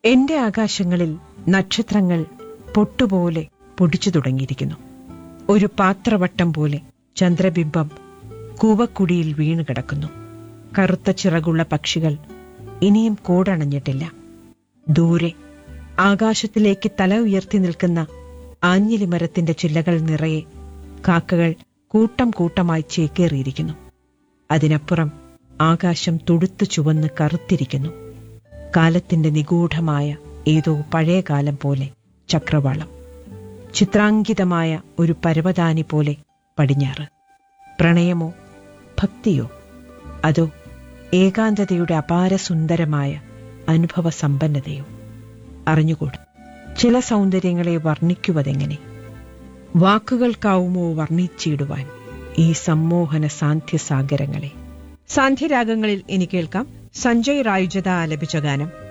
എന്റെ ആകാശങ്ങളിൽ നക്ഷത്രങ്ങൾ പൊട്ടുപോലെ പൊടിച്ചു തുടങ്ങിയിരിക്കുന്നു ഒരു പാത്രവട്ടം പോലെ ചന്ദ്രബിംബം കൂവക്കുടിയിൽ വീണു കിടക്കുന്നു കറുത്ത ചിറകുള്ള പക്ഷികൾ ഇനിയും കൂടണഞ്ഞിട്ടില്ല ദൂരെ ആകാശത്തിലേക്ക് തല ഉയർത്തി നിൽക്കുന്ന ആഞ്ഞിലി മരത്തിന്റെ ചില്ലകൾ നിറയെ കാക്കകൾ കൂട്ടം കൂട്ടമായി ചേക്കേറിയിരിക്കുന്നു അതിനപ്പുറം ആകാശം തുടുത്തു ചുവന്ന് കറുത്തിരിക്കുന്നു കാലത്തിന്റെ നിഗൂഢമായ ഏതോ പഴയ കാലം പോലെ ചക്രവാളം ചിത്രാങ്കിതമായ ഒരു പരവതാനി പോലെ പടിഞ്ഞാറ് പ്രണയമോ ഭക്തിയോ അതോ ഏകാന്തതയുടെ അപാര സുന്ദരമായ അനുഭവ സമ്പന്നതയോ അറിഞ്ഞുകൂടാ ചില സൗന്ദര്യങ്ങളെ വർണ്ണിക്കുവതെങ്ങനെ വാക്കുകൾക്കാവുമോ വർണ്ണിച്ചിടുവാൻ ഈ സമ്മോഹന സാന്ധ്യസാഗരങ്ങളെ സാന്ധ്യരാഗങ്ങളിൽ ഇനി കേൾക്കാം സഞ്ജയ് റായുജത ആലപിച്ച ഗാനം